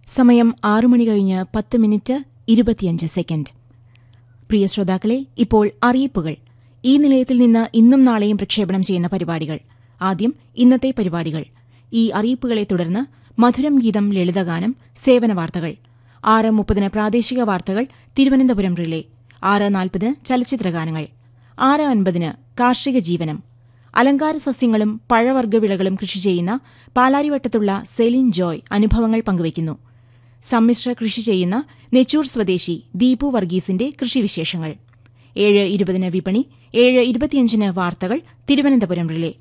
സമയം ആറു മണി കഴിഞ്ഞ് പത്ത് മിനിറ്റ് ഇരുപത്തിയഞ്ച് സെക്കൻഡ് പ്രിയ ശ്രോതാക്കളെ ഇപ്പോൾ അറിയിപ്പുകൾ ഈ നിലയത്തിൽ നിന്ന് ഇന്നും നാളെയും പ്രക്ഷേപണം ചെയ്യുന്ന പരിപാടികൾ ആദ്യം ഇന്നത്തെ പരിപാടികൾ ഈ അറിയിപ്പുകളെ തുടർന്ന് മധുരം ഗീതം ലളിതഗാനം സേവന വാർത്തകൾ ആറ് മുപ്പതിന് പ്രാദേശിക വാർത്തകൾ തിരുവനന്തപുരം റിലേ ആറ് നാൽപ്പതിന് ചലച്ചിത്രഗാനങ്ങൾ ആറ് അൻപതിന് കാർഷിക ജീവനം അലങ്കാര സസ്യങ്ങളും പഴവർഗ്ഗവിളകളും കൃഷി ചെയ്യുന്ന പാലാരിവട്ടത്തുള്ള സെലിൻ ജോയ് അനുഭവങ്ങൾ പങ്കുവയ്ക്കുന്നു സമ്മിശ്ര കൃഷി ചെയ്യുന്ന നെച്ചൂർ സ്വദേശി ദീപു വർഗീസിന്റെ കൃഷിവിശേഷങ്ങൾ ഏഴ് ഇരുപതിന് വിപണി ഏഴ് ഇരുപത്തിയഞ്ചിന് വാർത്തകൾ തിരുവനന്തപുരം റിലേ